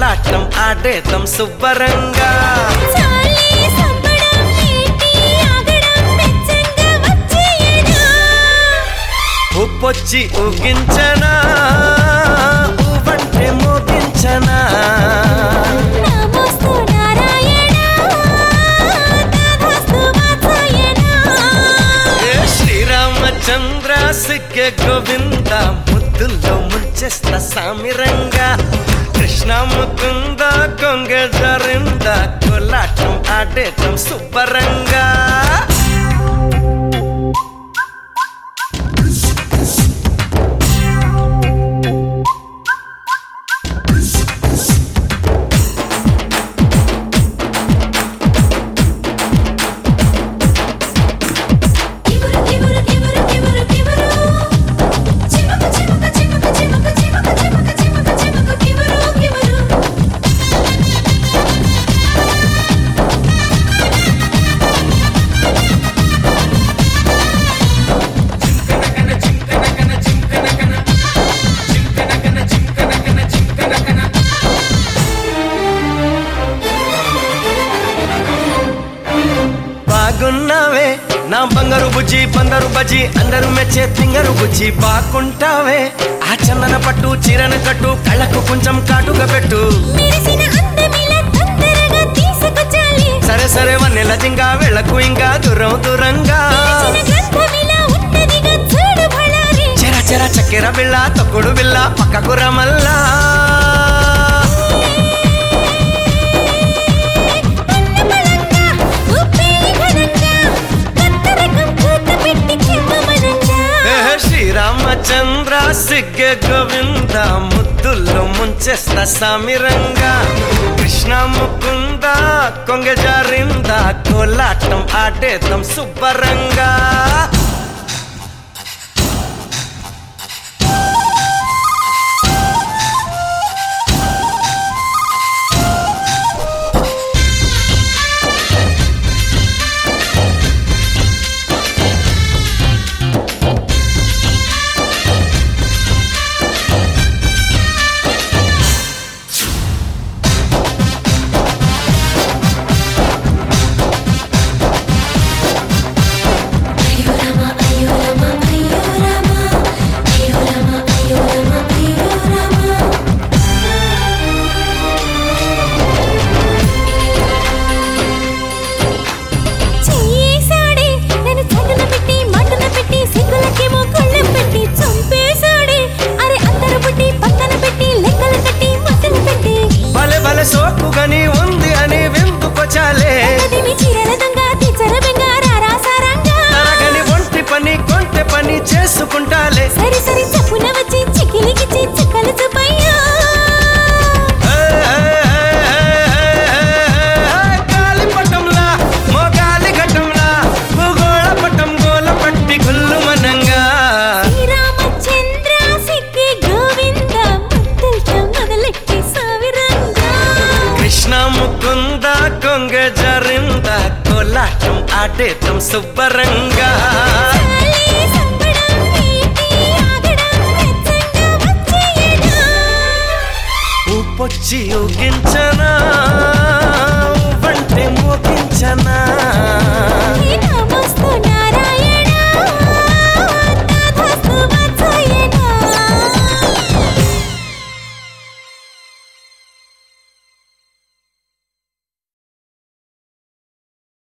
కోలాటం ఆడేతం శుభ్రంగా చాలే సంబడం ఏంటి ఆగడం వెచ్చంగా వచ్చేయనా ఉప్పొచ్చి ఊగించనా ఊవంటే మోగించనా నమోస్తు నారాయణ తథాస్తు వాత్సాయన ఏ శ్రీరామచంద్ర సిగ్గ గోవింద ముద్దుల్లో ముంచేస్తా సామిరంగా కృష్ణ ముకుంద కొంగ జరింద కోలాటం ఆడేతం శుభ్రంగా కిబురు కిబురు కిబురు కిబురు కిబురు చిమక చిమక చిమక చిమక చిమక చిమక చిమక చిమక కిబురు కిబురు బాగున్నావే నా బంగారు బుజ్జి బంగారు బజ్జి అందరూ మెచ్చే తింగరు బుజ్జి బాగుంటావే ఆ చందన పట్టు చీరన కట్టు కళ్ళకు కొంచెం కాటుగా పెట్టు మెరిసిన అందమిలా తొందరగా తీసుకొచ్చాలి సరే సరే వన్నెల జింగా వెళ్ళకు ఇంకా దూరం దూరంగా చిన్న గ్రంథమిలా ఉన్నదిగా చూడు బళారి చెర చెర చక్కెర బిళ్ళ తొక్కుడు బిళ్ళ పక్కకు రమల్లా అన్నపళంగా ఉప్పేలి ఘనంగా కొత్త రకం కూత పెట్టి చిమ్మమనంగా ఏ శ్రీరామచంద్ర సిగ్గ గోవింద ముద్దుల్లో ముంచేస్తా సామిరంగా కృష్ణ ముకుంద కొంగ జారింద కోలాటం ఆడేతం శుభ్రంగా అయ్యో రామ అయ్యో రామ అయ్యో రామ అయ్యో రామ అయ్యో రామ అయ్యో రామ చేసాడే నన్ను చటున పెట్టి మంటన పెట్టి సిగ్గులకేమో కళ్ళెం పెట్టి చంపేశాడే అరే అందరు పుట్టి పక్కన పెట్టి లెక్కలు కట్టి మట్టలు పెట్టి భలే భలే సోకుగని ఉంది అని విందుకొచాలే అదిని చీరల దొంగ తీచర బెంగారా రాసారంగా తరగని ఒంటి పని కొంటె పని చేసుకుంటాలే సరి సరి చప్పున వచ్చి చిక్కిలికిచ్చి చుక్కలు చూపయ్యా గాలిపటంలా మోగాలి ఘటంలా భూగోళ పటం గోల పట్టి గుల్లు మనంగా శ్రీరామచంద్ర సిక్కి గోవింద ముద్దులతో మొదలెట్టి సావిరంగా కృష్ణ ముకుంద కొంగ జరింద కోలాటం ఆడేతం శుభ్రంగా చాలే సంబడం ఏంటి ఆగడం వెచ్చంగా వచ్చేయనా ఊపొచ్చి ఊగించనా